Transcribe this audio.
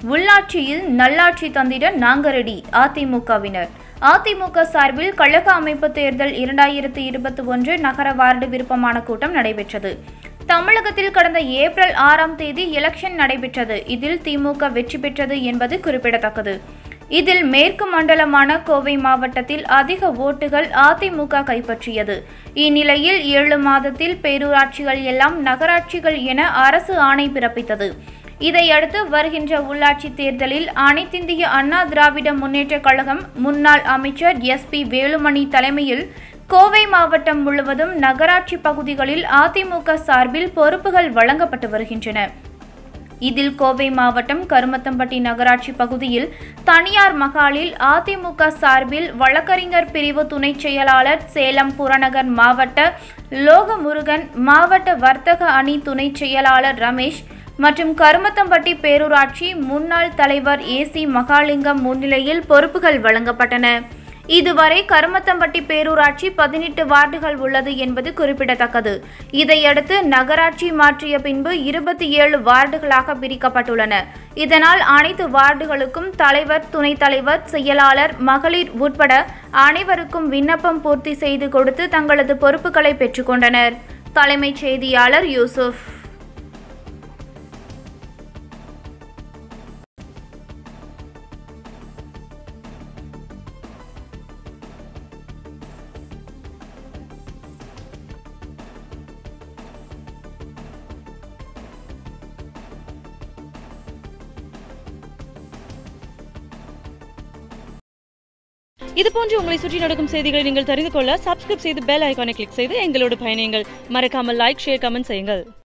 உள்ளாட்சியில் நல்லாட்சி தந்திட நாங்க ரெடி அதிமுகவினர் அதிமுக சார்பில் கழக அமைப்பு தேர்தல் இரண்டாயிரத்து இருபத்தி ஒன்று நகர வார்டு விருப்பமான கூட்டம் நடைபெற்றது தமிழகத்தில் கடந்த ஏப்ரல் ஆறாம் தேதி எலெக்ஷன் நடைபெற்றது இதில் திமுக வெற்றி பெற்றது என்பது குறிப்பிடத்தக்கது இதில் மேற்கு மண்டலமான கோவை மாவட்டத்தில் அதிக ஓட்டுகள் அதிமுக கைப்பற்றியது இந்நிலையில் ஏழு மாதத்தில் பேரூராட்சிகள் எல்லாம் நகராட்சிகள் என அரசு ஆணை பிறப்பித்தது இதையடுத்து வருகின்ற உள்ளாட்சி தேர்தலில் அனைத்திந்திய அண்ணா திராவிட முன்னேற்றக் கழகம் முன்னாள் அமைச்சர் எஸ் பி வேலுமணி தலைமையில் கோவை மாவட்டம் முழுவதும் நகராட்சி பகுதிகளில் அதிமுக சார்பில் பொறுப்புகள் வழங்கப்பட்டு வருகின்றன இதில் கோவை மாவட்டம் கருமத்தம்பட்டி நகராட்சி பகுதியில் தனியார் மகாலில் அதிமுக சார்பில் வழக்கறிஞர் பிரிவு துணைச் செயலாளர் சேலம் புறநகர் மாவட்ட லோகமுருகன் மாவட்ட வர்த்தக அணி துணைச் செயலாளர் ரமேஷ் மற்றும் கருமத்தம்பட்டி பேரூராட்சி முன்னாள் தலைவர் ஏசி மகாலிங்கம் முன்னிலையில் பொறுப்புகள் வழங்கப்பட்டன இதுவரை கருமத்தம்பட்டி பேரூராட்சி பதினெட்டு வார்டுகள் உள்ளது என்பது குறிப்பிடத்தக்கது இதையடுத்து நகராட்சி மாற்றிய பின்பு இருபத்தி ஏழு வார்டுகளாக பிரிக்கப்பட்டுள்ளன இதனால் அனைத்து வார்டுகளுக்கும் தலைவர் துணைத் தலைவர் செயலாளர் மகளிர் உட்பட அனைவருக்கும் விண்ணப்பம் பூர்த்தி செய்து கொடுத்து தங்களது பொறுப்புகளை பெற்றுக்கொண்டனர் தலைமைச் செய்தியாளர் யூசுப் இது போன்று உங்களை சுற்றி நடக்கும் செய்திகளை நீங்கள் தெரிந்து கொள்ள சப்ஸ்கிரைப் செய்து பெல் ஐகானை கிளிக் செய்து எங்களோடு பயணியுங்கள் மறக்காமல் லைக் ஷேர் கமெண்ட் செய்யுங்கள்